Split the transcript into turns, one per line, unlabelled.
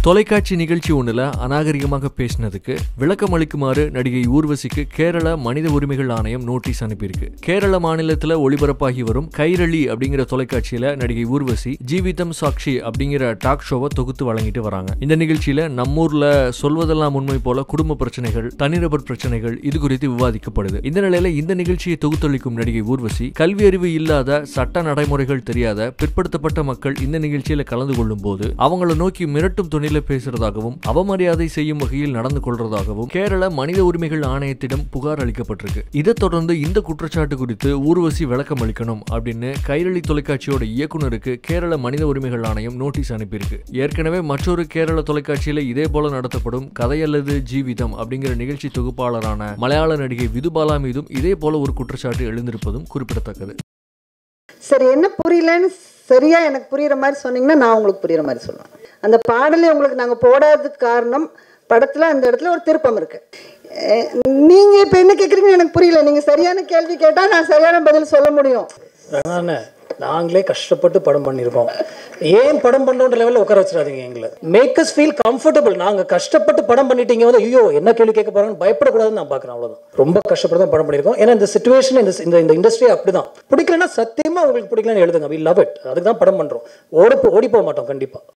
தொலைக்காட்சி நிகழ்ச்சி ஒண்ணுல அநாகரிகமாக பேசினதுக்கு விளக்கம் அளிக்குமாறு நடிகை ஊர்வசிக்கு கேரள மனித உரிமைகள் ஆணையம் நோட்டீஸ் அனுப்பியிருக்கு கேரள மாநிலத்துல ஒளிபரப்பாகி வரும் கைரளி அப்படிங்கிற தொலைக்காட்சியில நடிகை ஊர்வசி ஜீவிதம் சாக்ஷி அப்படிங்கிற டாக் ஷோவை தொகுத்து வழங்கிட்டு வராங்க இந்த நிகழ்ச்சியில நம்மூர்ல சொல்வதெல்லாம் உண்மை போல குடும்ப பிரச்சனைகள் தனிநபர் பிரச்சனைகள் இது குறித்து விவாதிக்கப்படுது இந்த நிலையில இந்த நிகழ்ச்சியை தொகுத்தளிக்கும் நடிகை ஊர்வசி கல்வி அறிவு இல்லாத சட்ட நடைமுறைகள் தெரியாத பிற்படுத்தப்பட்ட மக்கள் இந்த நிகழ்ச்சியில கலந்து கொள்ளும் போது அவங்கள நோக்கி மிரட்டும் துணில பேசுறதாகவும் அவமரியாதை செய்யும் வகையில் நடந்து கொள்றதாகவும் கேரள மனித உரிமைகள் ஆணையத்திடம் புகார் அளிக்கப்பட்டிருக்கு இதைத் தொடர்ந்து இந்த குற்றச்சாட்டு குறித்து ஊர்வசி விளக்கம் அளிக்கணும் அப்படின்னு கைரளி தொலைக்காட்சியோட இயக்குனருக்கு கேரள மனித உரிமைகள் ஆணையம் நோட்டீஸ் அனுப்பியிருக்கு ஏற்கனவே மற்றொரு கேரள தொலைக்காட்சியில இதே போல நடத்தப்படும் கதை அல்லது ஜீவிதம் அப்படிங்கிற நிகழ்ச்சி தொகுப்பாளரான மலையாள நடிகை விதுபாலா மீதும் இதே போல ஒரு குற்றச்சாட்டு எழுந்திருப்பதும் குறிப்பிடத்தக்கது
சரி என்ன புரியலன்னு சரியா எனக்கு புரியுற மாதிரி சொன்னீங்கன்னா நான் உங்களுக்கு புரியுற மாதிரி சொல்லுவேன் அந்த பாடலை உங்களுக்கு நாங்கள் போடாததுக்கு காரணம் படத்தில் அந்த இடத்துல ஒரு திருப்பம் இருக்கு அஹ் நீங்க இப்போ என்ன கேட்குறீங்கன்னு எனக்கு புரியல நீங்க சரியான கேள்வி கேட்டால் நான் சரியான பதில் சொல்ல முடியும்
அதானே நாங்களே கஷ்டப்பட்டு படம் பண்ணியிருக்கோம் ஏன் படம் பண்ணுன்ற லெவலில் உட்கார வச்சிடாதீங்க எங்களை மேக் அஸ் ஃபீல் கம்ஃபர்டபுள் நாங்கள் கஷ்டப்பட்டு படம் பண்ணிட்டீங்க வந்து ஐயோ என்ன கேள்வி கேட்க போறாங்கன்னு பயப்படக்கூடாதுன்னு நான் பார்க்குறேன் அவ்வளோதான் ரொம்ப கஷ்டப்பட்டு தான் படம் பண்ணியிருக்கோம் ஏன்னா இந்த சுச்சுவேஷன் இந்த இந்த இந்த இண்டஸ்ட்ரி அப்படி தான் பிடிக்கலன்னா சத்தியமாக உங்களுக்கு பிடிக்கலன்னு எழுதுங்க வி லவ் இட் அதுக்கு தான் படம் பண்ணுறோம் ஓடி போ- ஓடி போக மாட்டோம் கண்டிப்பாக